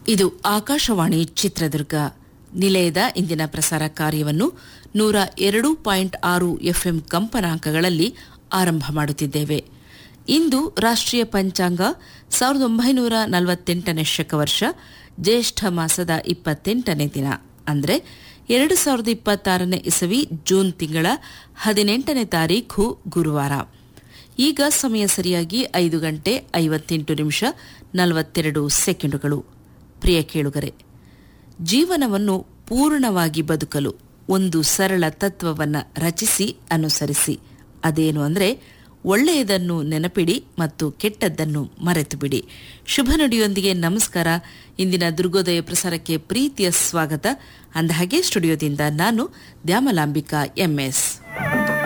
ಇದು ಆಕಾಶವಾಣಿ ಚಿತ್ರದುರ್ಗ ನಿಲಯದ ಇಂದಿನ ಪ್ರಸಾರ ಕಾರ್ಯವನ್ನು ನೂರ ಎರಡು ಪಾಯಿಂಟ್ ಆರು ಎಫ್ಎಂ ಕಂಪನಾಂಕಗಳಲ್ಲಿ ಆರಂಭ ಮಾಡುತ್ತಿದ್ದೇವೆ ಇಂದು ರಾಷ್ಟ್ರೀಯ ಪಂಚಾಂಗ ಸಾವಿರದ ಒಂಬೈನೂರ ನಲವತ್ತೆಂಟನೇ ಶಕವರ್ಷ ಜ್ಯೇಷ್ಠ ಮಾಸದ ಇಪ್ಪತ್ತೆಂಟನೇ ದಿನ ಅಂದರೆ ಎರಡು ಸಾವಿರದ ಇಪ್ಪತ್ತಾರನೇ ಇಸವಿ ಜೂನ್ ತಿಂಗಳ ಹದಿನೆಂಟನೇ ತಾರೀಖು ಗುರುವಾರ ಈಗ ಸಮಯ ಸರಿಯಾಗಿ ಐದು ಗಂಟೆ ಐವತ್ತೆಂಟು ನಿಮಿಷ ನಲವತ್ತೆರಡು ಸೆಕೆಂಡುಗಳು ಪ್ರಿಯ ಕೇಳುಗರೆ ಜೀವನವನ್ನು ಪೂರ್ಣವಾಗಿ ಬದುಕಲು ಒಂದು ಸರಳ ತತ್ವವನ್ನು ರಚಿಸಿ ಅನುಸರಿಸಿ ಅದೇನು ಅಂದರೆ ಒಳ್ಳೆಯದನ್ನು ನೆನಪಿಡಿ ಮತ್ತು ಕೆಟ್ಟದ್ದನ್ನು ಮರೆತು ಬಿಡಿ ಶುಭ ನುಡಿಯೊಂದಿಗೆ ನಮಸ್ಕಾರ ಇಂದಿನ ದುರ್ಗೋದಯ ಪ್ರಸಾರಕ್ಕೆ ಪ್ರೀತಿಯ ಸ್ವಾಗತ ಅಂದಹಾಗೆ ಸ್ಟುಡಿಯೋದಿಂದ ನಾನು ದ್ಯಾಮಲಾಂಬಿಕಾ ಎಂಎಸ್